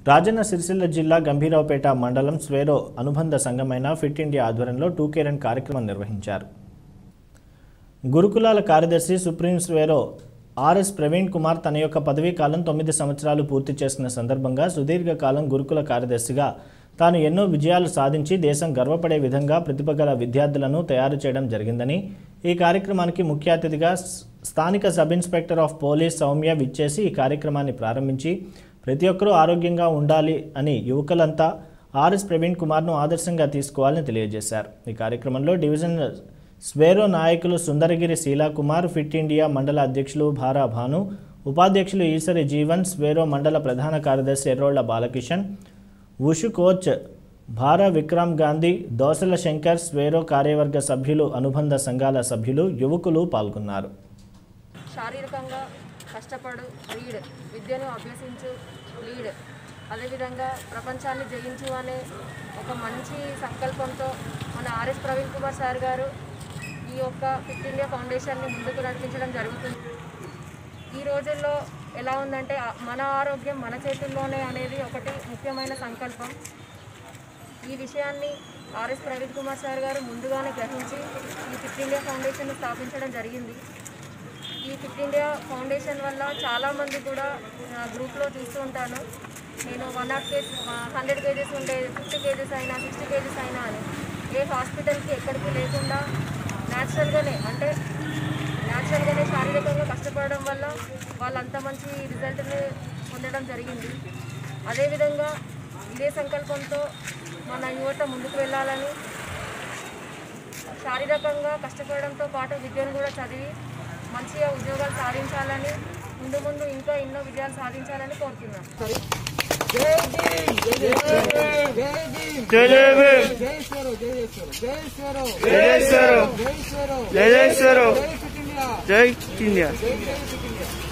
రాజన్న సిరిసిల్ల జిల్లా గంభీరావుపేట మండలం స్వేరో అనుబంధ సంఘమైన ఫిట్ ఇండియా ఆధ్వర్యంలో టూ కే రన్ కార్యక్రమం నిర్వహించారు గురుకులాల కార్యదర్శి సుప్రీం స్వేరో ఆర్ఎస్ ప్రవీణ్ కుమార్ తన యొక్క పదవీ కాలం తొమ్మిది సంవత్సరాలు పూర్తి చేసుకున్న సందర్భంగా సుదీర్ఘకాలం గురుకుల కార్యదర్శిగా తాను ఎన్నో విజయాలు సాధించి దేశం గర్వపడే విధంగా ప్రతిభ గల విద్యార్థులను తయారు చేయడం జరిగిందని ఈ కార్యక్రమానికి ముఖ్య అతిథిగా స్- స్థానిక sub inspector of police Soumya విచ్చేసి ఈ కార్యక్రమాన్ని ప్రారంభించి ప్రతి ఒక్కరూ ఆరోగ్యంగా ఉండాలి అని యువకులంతా ఆర్ఎస్ ప్రవీణ్ కుమార్ను ఆదర్శంగా తీసుకోవాలని తెలియజేశారు ఈ కార్యక్రమంలో డివిజన్ స్వేరో నాయకులు సుందరగిరి శీలాకుమార్ ఫిట్ ఇండియా మండల అధ్యక్షులు భారా భాను ఉపాధ్యక్షులు ఈసరి జీవన్ స్వేరో మండల ప్రధాన కార్యదర్శి ఎర్రోళ్ల బాలకిషన్ ఉషు కోచ్ భారా విక్రమ్ గాంధీ దోసల శంకర్ స్వేరో కార్యవర్గ సభ్యులు అనుబంధ సంఘాల సభ్యులు యువకులు పాల్గొన్నారు శారీరకంగా కష్టపడు రీడ్ విద్యను అభ్యసించు లీడ్ అదేవిధంగా ప్రపంచాన్ని జయించు అనే ఒక మంచి సంకల్పంతో మన ఆర్ఎస్ ప్రవీణ్ కుమార్ సార్ గారు ఈ యొక్క ఫిట్ ఇండియా ఫౌండేషన్ని ముందుకు నడిపించడం జరుగుతుంది ఈ రోజుల్లో ఎలా ఉందంటే ఆ- మన ఆరోగ్యం మన చేతుల్లోనే అనేది ఒకటి ముఖ్యమైన సంకల్పం ఈ విషయాన్ని ఆర్ఎస్ ప్రవీణ్ కుమార్ సార్ గారు ముందుగానే గ్రహించి ఈ ఫిట్ ఇండియా ఫౌండేషన్ స్థాపించడం జరిగింది ఈ ఫిట్ ఇండియా ఫౌండేషన్ వల్ల చాలామంది కూడా ఆ, గ్రూప్లో చూస్తూ ఉంటాను నేను one not kg hundred kgs ఉండే ఫిఫ్టీ కేజెస్ అయినా సిక్స్టీ కేజెస్ అయినా అని ఏ హాస్పిటల్కి ఎక్కడికి లేకుండా న్యాచురల్గానే అంటే న్యాచురల్గానే శారీరకంగా కష్టపడడం వల్ల వాళ్ళు అంత మంచి రిజల్ట్ని పొందడం జరిగింది అదేవిధంగా ఇదే సంకల్పంతో మన యువత ముందుకు వెళ్ళాలని శారీరకంగా కష్టపడడంతో పాటు విద్యను కూడా చదివి మంచిగా ఉద్యోగాలు సాధించాలని ముందు ముందు ఇంకా ఎన్నో విజయాలు సాధించాలని కోరుతున్నాను జై జై ఇండియా